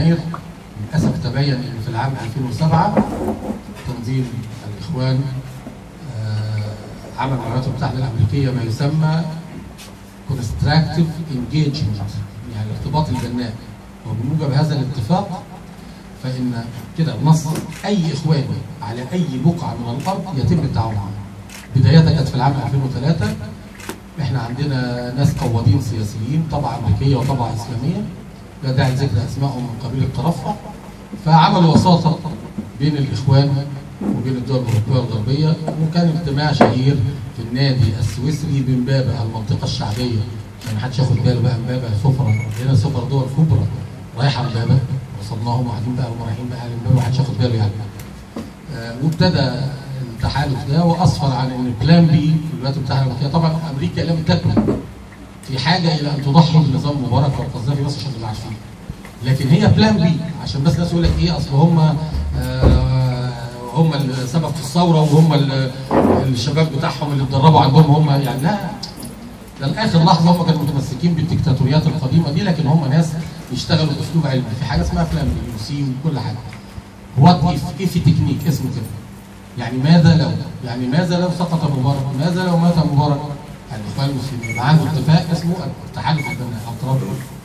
يناير للاسف تبين ان في العام 2007 تنظيم الاخوان آه، عمل مع الولايات المتحده الامريكيه ما يسمى كونستراكتيف انجيجمنت يعني الارتباط البناء وبموجب هذا الاتفاق فان كده نص اي اخواني على اي بقعه من الارض يتم التعاون معه بدايه كانت في العام 2003 احنا عندنا ناس قوادين سياسيين طبعا امريكيه وطبعا اسلاميه لا داعي لذكر اسمائهم من قبيل الترفع فعملوا وساطه بين الاخوان وبين الدول الاوروبيه والغربيه وكان اجتماع شهير في النادي السويسري بامبابه المنطقه الشعبيه عشان ما حدش ياخد باله بقى امبابه سفره هنا سفر دول كبرى رايحه امبابه وصلناهم وقاعدين بقى هم رايحين بقى امبابه ما حدش ياخد باله يعني آه، وابتدى التحالف ده واسفر عن ان بلان بي في الولايات المتحده الامريكيه طبعا امريكا لم تكن في حاجه الى ان تضحي بنظام مبارك والقذافي بس عشان تبقى عارفين لكن هي بلان بي عشان بس الناس يقول لك ايه اصل هم آه هم السبب في الثوره وهم ال- الشباب بتاعهم اللي اتدربوا عندهم هم يعني لا ده لاخر لحظه هم كانوا متمسكين بالديكتاتوريات القديمه دي لكن هم ناس بيشتغلوا باسلوب علمي في حاجه اسمها بلان بي وسيم كل حاجه وات اف اف تكنيك اسمه كده يعني ماذا لو يعني ماذا لو سقط مبارك ماذا لو مات مبارك الاخوان المسلمين يبقى عنده اتفاق اسمه التحالف البناء او الترابط